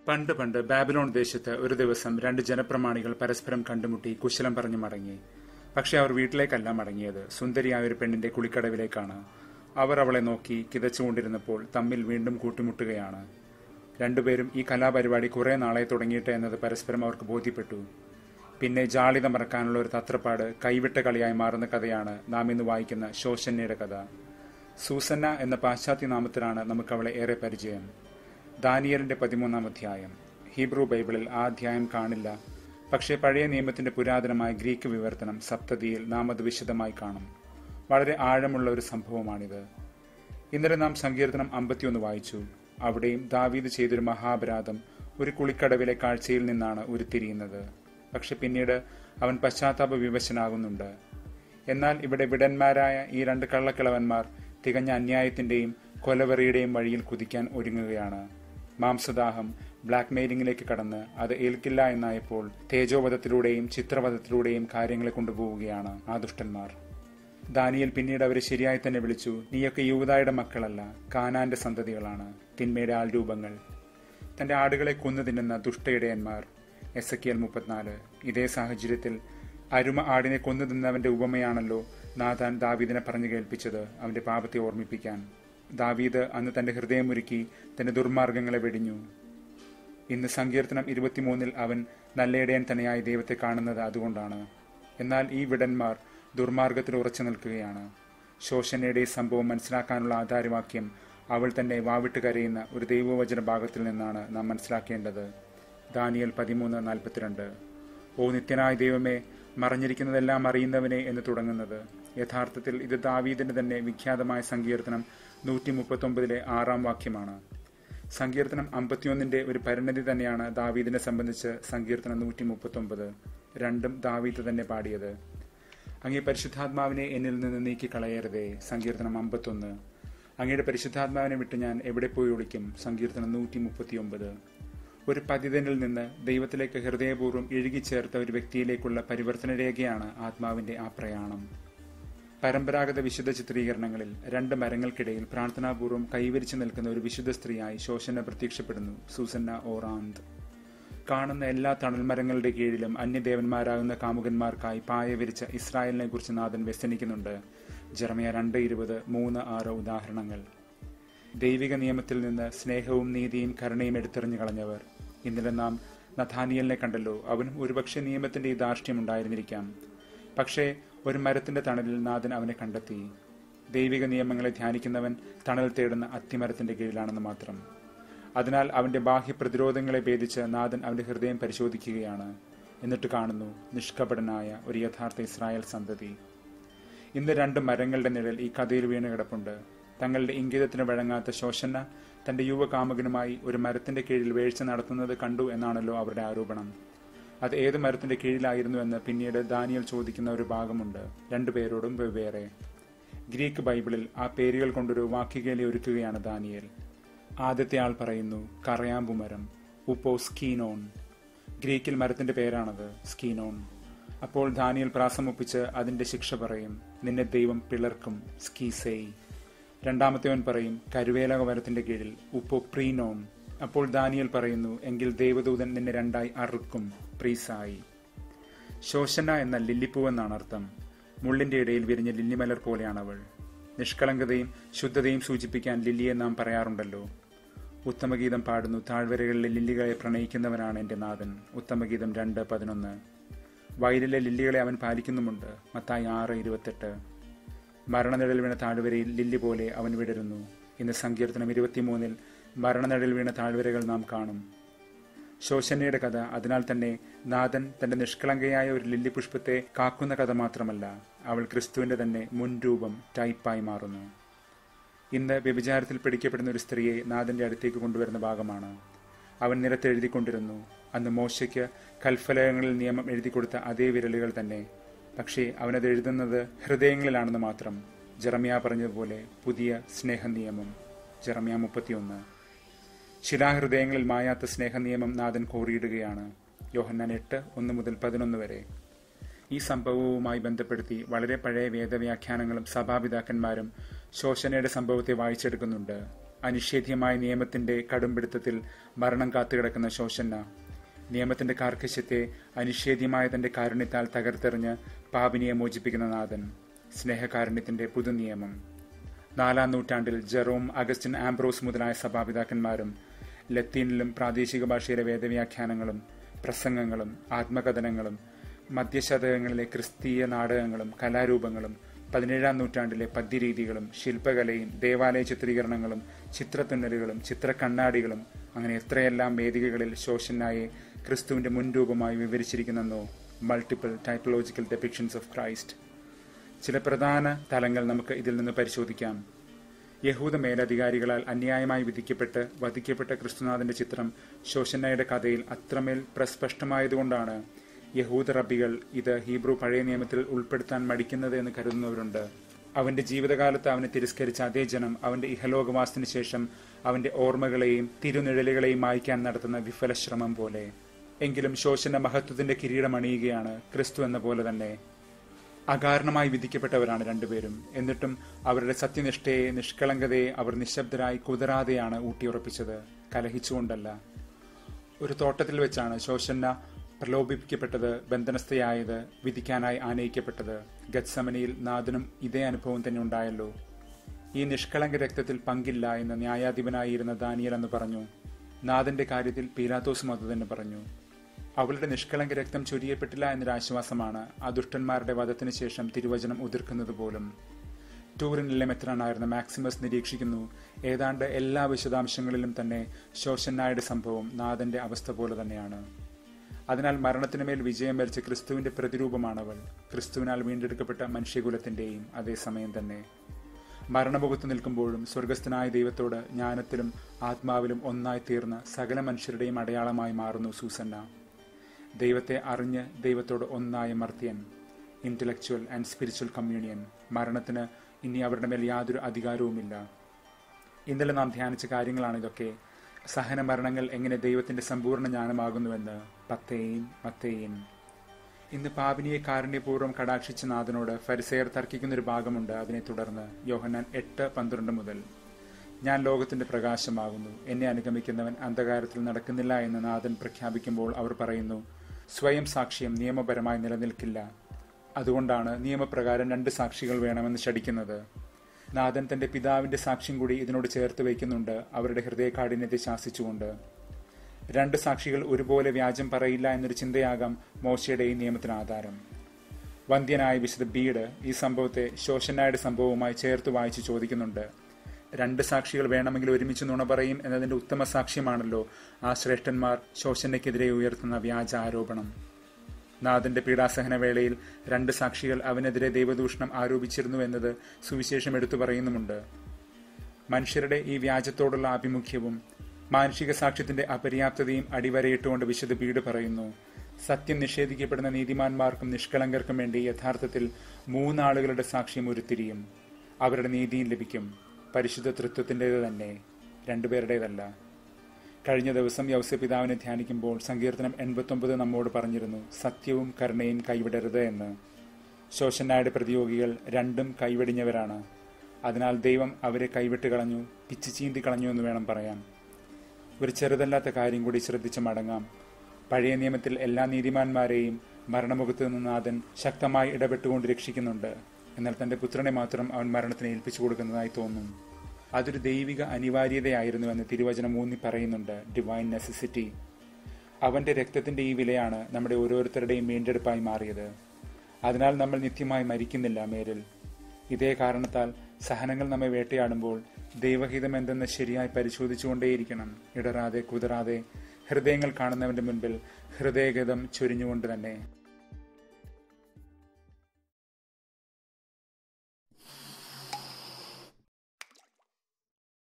പണ്ട് പണ്ട് ബാബിലോൺ ദേശത്ത് ഒരു ദിവസം രണ്ട് ജനപ്രമാണികൾ പരസ്പരം കണ്ടുമുട്ടി കുശലം പറഞ്ഞു മടങ്ങി പക്ഷെ അവർ വീട്ടിലേക്കല്ല മടങ്ങിയത് സുന്ദരിയായ ഒരു പെണ്ണിന്റെ കുളിക്കടവിലേക്കാണ് അവർ അവളെ നോക്കി കിതച്ചുകൊണ്ടിരുന്നപ്പോൾ തമ്മിൽ വീണ്ടും കൂട്ടിമുട്ടുകയാണ് രണ്ടുപേരും ഈ കലാപരിപാടി കുറെ നാളെ തുടങ്ങിയിട്ട് എന്നത് പരസ്പരം അവർക്ക് ബോധ്യപ്പെട്ടു പിന്നെ ജാളിത മറക്കാനുള്ള ഒരു തത്രപ്പാട് കൈവിട്ട കളിയായി മാറുന്ന കഥയാണ് നാം ഇന്ന് വായിക്കുന്ന ശോശന്യയുടെ കഥ സൂസന്ന എന്ന പാശ്ചാത്യ നാമത്തിലാണ് നമുക്ക് അവളെ ഏറെ പരിചയം ദാനിയലിന്റെ പതിമൂന്നാം അധ്യായം ഹീബ്രു ബൈബിളിൽ ആ അധ്യായം കാണില്ല പക്ഷേ പഴയ നിയമത്തിന്റെ പുരാതനമായ ഗ്രീക്ക് വിവർത്തനം സപ്തതിയിൽ നാം അത് വിശദമായി കാണും വളരെ ആഴമുള്ള ഒരു സംഭവമാണിത് ഇന്നലെ നാം സങ്കീർത്തനം അമ്പത്തിയൊന്ന് വായിച്ചു അവിടെയും ദാവീദ് ചെയ്തൊരു മഹാപരാധം ഒരു കുളിക്കടവിലെ കാഴ്ചയിൽ നിന്നാണ് ഉരുത്തിരിയുന്നത് പക്ഷെ പിന്നീട് അവൻ പശ്ചാത്താപ വിവശനാകുന്നുണ്ട് എന്നാൽ ഇവിടെ വിടന്മാരായ ഈ രണ്ട് കള്ളക്കിളവന്മാർ തികഞ്ഞ അന്യായത്തിന്റെയും കൊലവെറിയുടെയും വഴിയിൽ കുതിക്കാൻ ഒരുങ്ങുകയാണ് മാംസദാഹം ബ്ലാക്ക് മെയിലിംഗിലേക്ക് കടന്ന് അത് ഏൽക്കില്ല എന്നായപ്പോൾ തേജോവധത്തിലൂടെയും ചിത്രവധത്തിലൂടെയും കാര്യങ്ങളെ കൊണ്ടുപോവുകയാണ് ആ ദുഷ്ടന്മാർ ദാനിയൽ പിന്നീട് അവരെ ശരിയായി തന്നെ വിളിച്ചു നീയൊക്കെ യൂതായുടെ മക്കളല്ല കാനാന്റെ സന്തതികളാണ് തിന്മയുടെ ആൾരൂപങ്ങൾ തന്റെ ആടുകളെ കൊന്നു തിന്നുന്ന ദുഷ്ടയിടയന്മാർ എസ് എ മുപ്പത്തിനാല് ഇതേ സാഹചര്യത്തിൽ അരുമ ആടിനെ കൊന്നു തിന്നവന്റെ ഉപമയാണല്ലോ നാഥാൻ ദാവീദിനെ പറഞ്ഞു കേൾപ്പിച്ചത് അവന്റെ പാപത്തെ ഓർമ്മിപ്പിക്കാൻ ദാവീദ് അന്ന് തന്റെ ഹൃദയമൊരുക്കി തന്റെ ദുർമാർഗങ്ങളെ വെടിഞ്ഞു ഇന്ന് സങ്കീർത്തനം ഇരുപത്തിമൂന്നിൽ അവൻ നല്ലയിടയൻ തന്നെയായി ദൈവത്തെ കാണുന്നത് അതുകൊണ്ടാണ് എന്നാൽ ഈ വിടന്മാർ ദുർമാർഗത്തിൽ ഉറച്ചു നിൽക്കുകയാണ് ശോഷനയുടെ ഈ സംഭവം മനസ്സിലാക്കാനുള്ള ആധാരവാക്യം അവൾ തന്നെ വാവിട്ട് കരയുന്ന ഒരു ദൈവവചന ഭാഗത്തിൽ നിന്നാണ് നാം മനസ്സിലാക്കേണ്ടത് ദാനിയൽ പതിമൂന്ന് നാൽപ്പത്തിരണ്ട് ഓ നിത്യനായ ദൈവമേ മറഞ്ഞിരിക്കുന്നതെല്ലാം അറിയുന്നവനെ എന്ന് തുടങ്ങുന്നത് യഥാർത്ഥത്തിൽ ഇത് ദാവീദിന്റെ തന്നെ വിഖ്യാതമായ സങ്കീർത്തനം നൂറ്റി മുപ്പത്തൊമ്പതിലെ ആറാം വാക്യമാണ് സങ്കീർത്തനം അമ്പത്തിയൊന്നിന്റെ ഒരു പരിണതി തന്നെയാണ് ദാവീദിനെ സംബന്ധിച്ച് സങ്കീർത്തനം നൂറ്റി മുപ്പത്തൊമ്പത് രണ്ടും ദാവീദ് തന്നെ പാടിയത് അങ്ങേ പരിശുദ്ധാത്മാവിനെ എന്നിൽ നിന്ന് നീക്കി കളയരുതേ സങ്കീർത്തനം അമ്പത്തൊന്ന് അങ്ങയുടെ പരിശുദ്ധാത്മാവിനെ വിട്ട് ഞാൻ എവിടെ പോയി ഒളിക്കും സങ്കീർത്തനം നൂറ്റി മുപ്പത്തിയൊമ്പത് ഒരു പതിതനിൽ നിന്ന് ദൈവത്തിലേക്ക് ഹൃദയപൂർവ്വം ഇഴുകിച്ചേർത്ത ഒരു വ്യക്തിയിലേക്കുള്ള പരിവർത്തന രേഖയാണ് ആത്മാവിന്റെ ആ പ്രയാണം പരമ്പരാഗത വിശുദ്ധ ചിത്രീകരണങ്ങളിൽ രണ്ട് മരങ്ങൾക്കിടയിൽ പ്രാർത്ഥനാപൂർവ്വം കൈവരിച്ചു നിൽക്കുന്ന ഒരു വിശുദ്ധ സ്ത്രീയായി ശോഷന പ്രത്യക്ഷപ്പെടുന്നു സൂസന്ന ഓറാന്ത് കാണുന്ന എല്ലാ തണൽമരങ്ങളുടെ കീഴിലും അന്യദേവന്മാരാകുന്ന കാമുകന്മാർക്കായി പായ വിരിച്ച ഇസ്രായേലിനെ കുറിച്ച് നാഥൻ വ്യസനിക്കുന്നുണ്ട് ജർമിയ രണ്ട് ഇരുപത് മൂന്ന് ആറ് ഉദാഹരണങ്ങൾ ദൈവിക നിയമത്തിൽ നിന്ന് സ്നേഹവും നീതിയും കരുണയും എടുത്തെറിഞ്ഞു കളഞ്ഞവർ ഇന്നലെ നാം നഥാനിയലിനെ കണ്ടല്ലോ അവനും ഒരുപക്ഷെ നിയമത്തിന്റെ ഈ ധാർഷ്ട്യം ഉണ്ടായിരുന്നിരിക്കാം പക്ഷേ ഒരു മരത്തിന്റെ തണലിൽ നാഥൻ അവനെ കണ്ടെത്തി ദൈവിക നിയമങ്ങളെ ധ്യാനിക്കുന്നവൻ തണൽ തേടുന്ന അത്തിമരത്തിന്റെ കീഴിലാണെന്ന് മാത്രം അതിനാൽ അവന്റെ ബാഹ്യ പ്രതിരോധങ്ങളെ ഭേദിച്ച് നാഥൻ അവന്റെ ഹൃദയം പരിശോധിക്കുകയാണ് എന്നിട്ട് കാണുന്നു നിഷ്കപടനായ ഒരു യഥാർത്ഥ ഇസ്രായേൽ സന്തതി ഇന്ന് രണ്ട് മരങ്ങളുടെ നിഴൽ ഈ കഥയിൽ വീണ് കിടപ്പുണ്ട് തങ്ങളുടെ ഇംഗിതത്തിന് വഴങ്ങാത്ത ശോഷന തന്റെ യുവകാമകനുമായി ഒരു മരത്തിന്റെ കീഴിൽ വീഴ്ച നടത്തുന്നത് കണ്ടു എന്നാണല്ലോ അവരുടെ ആരോപണം അത് ഏത് മരത്തിന്റെ കീഴിലായിരുന്നു എന്ന് പിന്നീട് ദാനിയൽ ചോദിക്കുന്ന ഒരു ഭാഗമുണ്ട് രണ്ടുപേരോടും വെവ്വേറെ ഗ്രീക്ക് ബൈബിളിൽ ആ പേരുകൾ കൊണ്ടൊരു വാക്യകേലി ഒരുക്കുകയാണ് ദാനിയൽ ആദ്യത്തെ ആൾ പറയുന്നു കറയാമ്പു മരം ഉപ്പോ സ്കീനോൺ ഗ്രീക്കിൽ മരത്തിന്റെ പേരാണത് സ്കീനോൺ അപ്പോൾ ദാനിയൽ പ്രാസമൊപ്പിച്ച് അതിന്റെ ശിക്ഷ പറയും നിന്നെ ദൈവം പിളർക്കും സ്കീസേയ് രണ്ടാമത്തെവൻ പറയും കരുവേലക മരത്തിന്റെ കീഴിൽ ഉപ്പോ പ്രീനോൺ അപ്പോൾ ദാനിയൽ പറയുന്നു എങ്കിൽ ദേവദൂതൻ നിന്നെ രണ്ടായി അറുക്കും പ്രീസായി ശോഷന എന്ന ലില്ലിപ്പൂവെന്നാണ് അർത്ഥം മുള്ളിന്റെ ഇടയിൽ വിരിഞ്ഞ ലില്ലിമലർ പോലെയാണ് അവൾ നിഷ്കളങ്കതയും ശുദ്ധതയും സൂചിപ്പിക്കാൻ ലില്ലിയെ നാം പറയാറുണ്ടല്ലോ ഉത്തമഗീതം പാടുന്നു താഴ്വരകളിലെ ലില്ലികളെ പ്രണയിക്കുന്നവനാണ് എന്റെ നാഥൻ ഉത്തമഗീതം രണ്ട് പതിനൊന്ന് വയലിലെ ലില്ലികളെ അവൻ പാലിക്കുന്നുമുണ്ട് മത്തായി ആറ് ഇരുപത്തെട്ട് മരണനിഴൽ വീണ താഴ്വരയിൽ ലില്ലി പോലെ അവൻ വിടരുന്നു ഇന്ന് സങ്കീർത്തനം ഇരുപത്തിമൂന്നിൽ മരണനിഴൽ വീണ താഴ്വരകൾ നാം കാണും ശോശനയുടെ കഥ അതിനാൽ തന്നെ നാഥൻ തന്റെ നിഷ്കളങ്കയായ ഒരു ലില്ലി പുഷ്പത്തെ കാക്കുന്ന കഥ മാത്രമല്ല അവൾ ക്രിസ്തുവിന്റെ തന്നെ മുൻരൂപം ടൈപ്പായി മാറുന്നു ഇന്ന് വ്യഭിചാരത്തിൽ പിടിക്കപ്പെടുന്ന ഒരു സ്ത്രീയെ നാഥന്റെ അടുത്തേക്ക് കൊണ്ടുവരുന്ന ഭാഗമാണ് അവൻ നിരത്തെഴുതിക്കൊണ്ടിരുന്നു അന്ന് മോശയ്ക്ക് കൽഫലകങ്ങളിൽ നിയമം എഴുതി കൊടുത്ത അതേ വിരലുകൾ തന്നെ പക്ഷേ അവനത് എഴുതുന്നത് ഹൃദയങ്ങളിലാണെന്ന് മാത്രം ജെറമിയ പറഞ്ഞതുപോലെ പുതിയ സ്നേഹനിയമം ജെറമിയ മുപ്പത്തിയൊന്ന് ശിലാഹൃദയങ്ങളിൽ മായാത്ത സ്നേഹനിയമം നാഥൻ കോറിയിടുകയാണ് യോഹന്നാൻ എട്ട് ഒന്ന് മുതൽ പതിനൊന്ന് വരെ ഈ സംഭവവുമായി ബന്ധപ്പെടുത്തി വളരെ പഴയ വേദവ്യാഖ്യാനങ്ങളും സഭാപിതാക്കന്മാരും ശോഷനയുടെ സംഭവത്തെ വായിച്ചെടുക്കുന്നുണ്ട് അനിഷേധ്യമായ നിയമത്തിന്റെ കടുംപിടുത്തത്തിൽ മരണം കാത്തുകിടക്കുന്ന ശോഷന്ന നിയമത്തിന്റെ കാർക്കശ്യത്തെ അനിഷേധ്യമായ തന്റെ കാരുണ്യത്താൽ തകർത്തെറിഞ്ഞ് പാപിനിയെ മോചിപ്പിക്കുന്ന നാഥൻ സ്നേഹകാരുണ്യത്തിന്റെ പുതുനിയമം നാലാം നൂറ്റാണ്ടിൽ ജെറോം അഗസ്റ്റിൻ ആംബ്രോസ് മുതലായ സഭാപിതാക്കന്മാരും ലത്തീനിലും പ്രാദേശിക ഭാഷയിലെ വേദവ്യാഖ്യാനങ്ങളും പ്രസംഗങ്ങളും ആത്മകഥനങ്ങളും മധ്യശതകങ്ങളിലെ ക്രിസ്തീയ നാടകങ്ങളും കലാരൂപങ്ങളും പതിനേഴാം നൂറ്റാണ്ടിലെ പദ്യരീതികളും ശില്പകലയും ദേവാലയ ചിത്രീകരണങ്ങളും ചിത്രത്തുന്നലുകളും ചിത്രക്കണ്ണാടികളും അങ്ങനെ എത്രയെല്ലാം വേദികകളിൽ ശോഷനായെ ക്രിസ്തുവിന്റെ മുൻരൂപമായി വിവരിച്ചിരിക്കുന്നെന്നോ multiple typological depictions of Christ ചില പ്രധാന തലങ്ങൾ നമുക്ക് ഇതിൽ നിന്ന് പരിശോധിക്കാം യഹൂദ മേലധികാരികളാൽ അന്യായമായി വിധിക്കപ്പെട്ട് വധിക്കപ്പെട്ട ക്രിസ്തുനാഥന്റെ ചിത്രം ശോഷന്നയുടെ കഥയിൽ അത്രമേൽ പ്രസ്പഷ്ടമായതുകൊണ്ടാണ് യഹൂദ റബ്ബികൾ ഇത് ഹീബ്രു പഴയ നിയമത്തിൽ ഉൾപ്പെടുത്താൻ മടിക്കുന്നത് എന്ന് കരുതുന്നവരുണ്ട് അവന്റെ ജീവിതകാലത്ത് അവനെ തിരസ്കരിച്ച അതേ ജനം അവന്റെ ഇഹലോകവാസത്തിന് ശേഷം അവന്റെ ഓർമ്മകളെയും തിരുനിഴലുകളെയും മായ്ക്കാൻ നടത്തുന്ന വിഫല ശ്രമം പോലെ എങ്കിലും ശോഷന മഹത്വത്തിന്റെ കിരീടമണിയുകയാണ് ക്രിസ്തു എന്ന പോലെ തന്നെ അകാരണമായി വിധിക്കപ്പെട്ടവരാണ് രണ്ടുപേരും എന്നിട്ടും അവരുടെ സത്യനിഷ്ഠയെ നിഷ്കളങ്കതയെ അവർ നിശബ്ദരായി കുതിരാതെയാണ് ഊട്ടിയുറപ്പിച്ചത് കലഹിച്ചുകൊണ്ടല്ല ഒരു തോട്ടത്തിൽ വെച്ചാണ് ശോഷന്ന പ്രലോഭിപ്പിക്കപ്പെട്ടത് ബന്ധനസ്ഥയായത് വിധിക്കാനായി ആനയിക്കപ്പെട്ടത് ഗത്സമനിയിൽ നാഥനും ഇതേ അനുഭവം തന്നെ ഉണ്ടായല്ലോ ഈ നിഷ്കളങ്ക രക്തത്തിൽ പങ്കില്ല എന്ന് ന്യായാധിപനായിരുന്ന ദാനിയൽ എന്ന് പറഞ്ഞു നാഥന്റെ കാര്യത്തിൽ പീലാത്തോസും അത് തന്നെ പറഞ്ഞു അവളുടെ നിഷ്കളങ്ക രക്തം ചൊരിയപ്പെട്ടില്ല എന്നൊരാശ്വാസമാണ് ആ ദുഷ്ടന്മാരുടെ വധത്തിന് ശേഷം തിരുവചനം ഉതിർക്കുന്നത് പോലും ടൂറിനിലെ മെത്രാനായിരുന്ന മാക്സിമസ് നിരീക്ഷിക്കുന്നു ഏതാണ്ട് എല്ലാ വിശദാംശങ്ങളിലും തന്നെ ശോഷന്നായുടെ സംഭവം നാഥന്റെ അവസ്ഥ പോലെ തന്നെയാണ് അതിനാൽ മരണത്തിനുമേൽ വിജയം വരിച്ച ക്രിസ്തുവിന്റെ പ്രതിരൂപമാണവൾ ക്രിസ്തുവിനാൽ വീണ്ടെടുക്കപ്പെട്ട മനുഷ്യകുലത്തിന്റെയും അതേസമയം തന്നെ മരണമുഖത്ത് നിൽക്കുമ്പോഴും സ്വർഗസ്ഥനായ ദൈവത്തോട് ജ്ഞാനത്തിലും ആത്മാവിലും ഒന്നായി തീർന്ന സകല മനുഷ്യരുടെയും അടയാളമായി മാറുന്നു സൂസന്ന ദൈവത്തെ അറിഞ്ഞ് ദൈവത്തോട് ഒന്നായ മർത്യൻ ഇന്റലക്ച്വൽ ആൻഡ് സ്പിരിച്വൽ കമ്മ്യൂണിയൻ മരണത്തിന് ഇനി അവരുടെ മേൽ യാതൊരു അധികാരവുമില്ല ഇന്നലെ നാം ധ്യാനിച്ച കാര്യങ്ങളാണ് ഇതൊക്കെ സഹന മരണങ്ങൾ എങ്ങനെ ദൈവത്തിന്റെ സമ്പൂർണ്ണ ജ്ഞാനമാകുന്നുവെന്ന് പത്തേയും മത്തേയും ഇന്ന് പാപിനിയെ കാരുണ്യപൂർവ്വം കടാക്ഷിച്ച നാഥനോട് ഫരിസയർ തർക്കിക്കുന്ന ഒരു ഭാഗമുണ്ട് അതിനെ തുടർന്ന് യോഹന്നാൻ എട്ട് പന്ത്രണ്ട് മുതൽ ഞാൻ ലോകത്തിന്റെ പ്രകാശമാകുന്നു എന്നെ അനുഗമിക്കുന്നവൻ അന്ധകാരത്തിൽ നടക്കുന്നില്ല എന്ന് നാഥൻ പ്രഖ്യാപിക്കുമ്പോൾ അവർ പറയുന്നു സ്വയം സാക്ഷ്യം നിയമപരമായി നിലനിൽക്കില്ല അതുകൊണ്ടാണ് നിയമപ്രകാരം രണ്ട് സാക്ഷികൾ വേണമെന്ന് ശടിക്കുന്നത് നാഥൻ തന്റെ പിതാവിന്റെ സാക്ഷ്യം കൂടി ഇതിനോട് ചേർത്ത് വയ്ക്കുന്നുണ്ട് അവരുടെ ഹൃദയകാഠിന്യത്തെ ശാസിച്ചുകൊണ്ട് രണ്ട് സാക്ഷികൾ ഒരുപോലെ വ്യാജം പറയില്ല എന്നൊരു ചിന്തയാകാം മോശയുടെ ഈ നിയമത്തിന് ആധാരം വന്ധ്യനായ വിശുദ്ധ ബീഡ് ഈ സംഭവത്തെ ശോഷനായുടെ സംഭവവുമായി ചേർത്ത് വായിച്ച് ചോദിക്കുന്നുണ്ട് രണ്ട് സാക്ഷികൾ വേണമെങ്കിൽ ഒരുമിച്ച് നുണ പറയും എന്നതിന്റെ ഉത്തമ സാക്ഷ്യമാണല്ലോ ആ ശ്രേഷ്ഠന്മാർ ശോഷനയ്ക്കെതിരെ ഉയർത്തുന്ന വ്യാജ ആരോപണം നാഥന്റെ പീഡാസഹന വേളയിൽ രണ്ട് സാക്ഷികൾ അവനെതിരെ ദൈവദൂഷണം ആരോപിച്ചിരുന്നു എന്നത് സുവിശേഷം എടുത്തു പറയുന്നുമുണ്ട് മനുഷ്യരുടെ ഈ വ്യാജത്തോടുള്ള ആഭിമുഖ്യവും മാനുഷിക സാക്ഷ്യത്തിന്റെ അപര്യാപ്തതയും അടിവരയിട്ടുകൊണ്ട് വിശുദ്ധ പീഡ് പറയുന്നു സത്യം നിഷേധിക്കപ്പെടുന്ന നീതിമാന്മാർക്കും നിഷ്കളങ്കർക്കും വേണ്ടി യഥാർത്ഥത്തിൽ മൂന്നാളുകളുടെ സാക്ഷ്യം ഉരുത്തിരിയും അവരുടെ നീതിയും ലഭിക്കും പരിശുദ്ധ തൃത്വത്തിൻ്റെത് തന്നെ രണ്ടുപേരുടേതല്ല കഴിഞ്ഞ ദിവസം യൗസ്യപിതാവിനെ ധ്യാനിക്കുമ്പോൾ സങ്കീർത്തനം എൺപത്തൊമ്പത് നമ്മോട് പറഞ്ഞിരുന്നു സത്യവും കരുണയും കൈവിടരുത് എന്ന് ശോഷനായുടെ പ്രതിയോഗികൾ രണ്ടും കൈവെടിഞ്ഞവരാണ് അതിനാൽ ദൈവം അവരെ കൈവിട്ട് കളഞ്ഞു പിച്ചു ചീന്തി കളഞ്ഞു എന്ന് വേണം പറയാൻ ഒരു ചെറുതല്ലാത്ത കാര്യം കൂടി ശ്രദ്ധിച്ച് മടങ്ങാം പഴയ നിയമത്തിൽ എല്ലാ നീതിമാന്മാരെയും മരണമുഖത്ത് നിന്ന് നാഥൻ ശക്തമായി ഇടപെട്ടുകൊണ്ട് രക്ഷിക്കുന്നുണ്ട് എന്നാൽ തന്റെ പുത്രനെ മാത്രം അവൻ മരണത്തിന് ഏൽപ്പിച്ചു കൊടുക്കുന്നതായി തോന്നും അതൊരു ദൈവിക അനിവാര്യതയായിരുന്നുവെന്ന് തിരുവചനം ഊന്നി പറയുന്നുണ്ട് ഡിവൈൻ നെസസിറ്റി അവന്റെ രക്തത്തിന്റെ ഈ വിലയാണ് നമ്മുടെ ഓരോരുത്തരുടെയും വീണ്ടെടുപ്പായി മാറിയത് അതിനാൽ നമ്മൾ നിത്യമായി മരിക്കുന്നില്ല മേലിൽ ഇതേ കാരണത്താൽ സഹനങ്ങൾ നമ്മെ വേട്ടയാടുമ്പോൾ ദൈവഹിതം എന്തെന്ന് ശരിയായി പരിശോധിച്ചുകൊണ്ടേയിരിക്കണം ഇടറാതെ കുതിരാതെ ഹൃദയങ്ങൾ കാണുന്നവന്റെ മുൻപിൽ ഹൃദയഗതം ചൊരിഞ്ഞുകൊണ്ട് തന്നെ